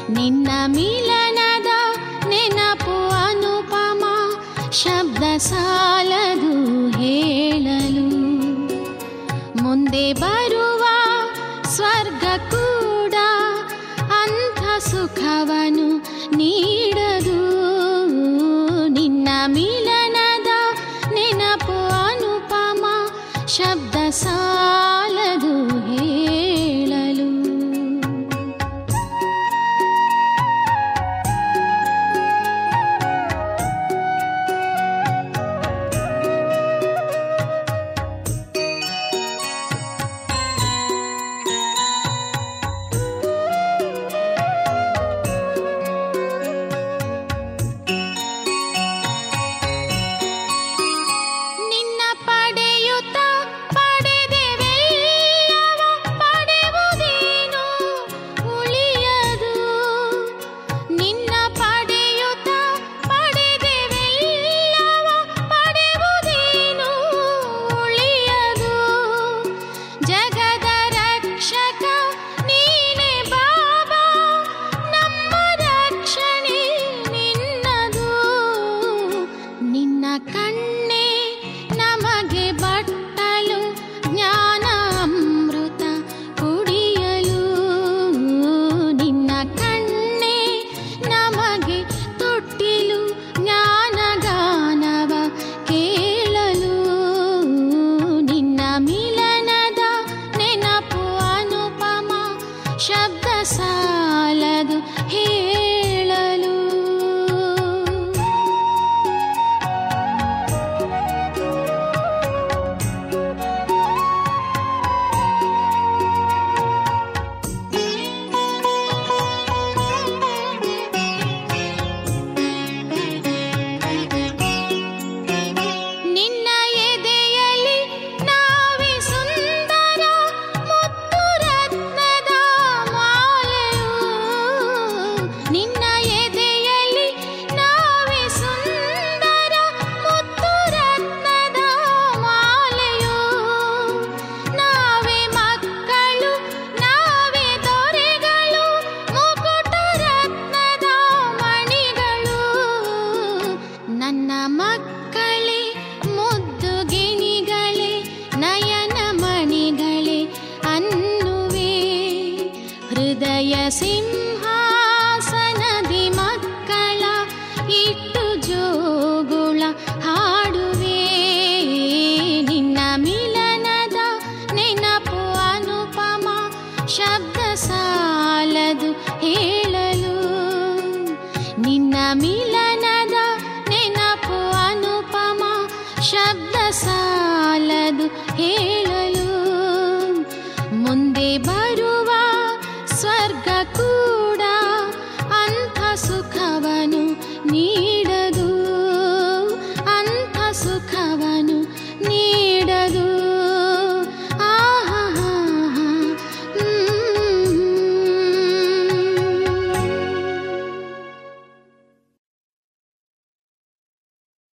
ನಿನ್ನ ಮಿಲನದ ನೆನಪು ಅನುಪಮ ಶಬ್ದ ಸಾಲದು ಹೇಳಲು ಮುಂದೆ ಬರುವ ಸ್ವರ್ಗ ಕೂಡ ಅಂಥ ಸುಖವನು ನೀಡದು ನಿನ್ನ ಮಿಲನದ ನೆನಪು ಅನುಪಮ ಶಬ್ದ ಸಾಲದು ಹೇಳಲು ನಿನ್ನ ಪಡೆಯುತ್ತ ಪಡೆದೆವೆಲ್ಲವ ಪಡೆಯುವುದೇನು ಉಳಿಯದು ನಿನ್ನ ಪಡೆಯುತ್ತ ಪಡೆದೆವೆಲ್ಲವ ಪಡೆಯುವುದೇನು ಉಳಿಯದು ಜಗದ ರಕ್ಷಕ ನೀನೆ ಬಾಬಾ ನಮ್ಮ ರಕ್ಷಣೆ ನಿನ್ನದು ನಿನ್ನ ಕಣ್ಣೆ ನಮಗೆ ಬಟ್ಟಲು ಜ್ಞಾನ ಅಮೃತ ಕುಡಿಯಲು ನಿನ್ನ ಕಣ್ಣೆ ನಮಗೆ ತೊಟ್ಟಿಲು ಜ್ಞಾನಗಾನವ ಕೇಳಲು ನಿನ್ನ ಮಿಲನದ ನೆನಪು ಅನುಪಮ ಶಬ್ದ ಸಾಲದು ಹೇಳಲು ನಿನ್ನ ಎದೆಯಲ್ಲಿ ನಾವೇ ಸುಂದರ ಮುತ್ತು ರತ್ನದ ಮಾಲೆಯು ನಿನ್ನ ಎದೆಯಲ್ಲಿ ನಾವೇ ಸುಂದರ ಮುತ್ತು ರತ್ನದ ಮಾಲೆಯು ನಾವೇ ಮಕ್ಕಳು ನಾವೇ ದೊರೆಗಳು ಮುಕುಟ ರತ್ನದ ಮಣಿಗಳು ನನ್ನ ಮಕ್ಕಳೇ ಮುದ್ದು ಗಿಣಿಗಳೇ ನಯನ ಮಣಿಗಳೇ ಅನ್ನುವೆ ಹೃದಯ ಸಿಂಹಾಸನದಿ ಮಕ್ಕಳ ಇಟ್ಟು ಜೋಗುಳ ಹಾಡುವೆ ನಿನ್ನ ಮಿಲನದ ನೆನಪು ಅನುಪಮ ಶಬ್ದ ಸಾಲದು ಹೇಳಲು ನಿನ್ನ ಮಿಲ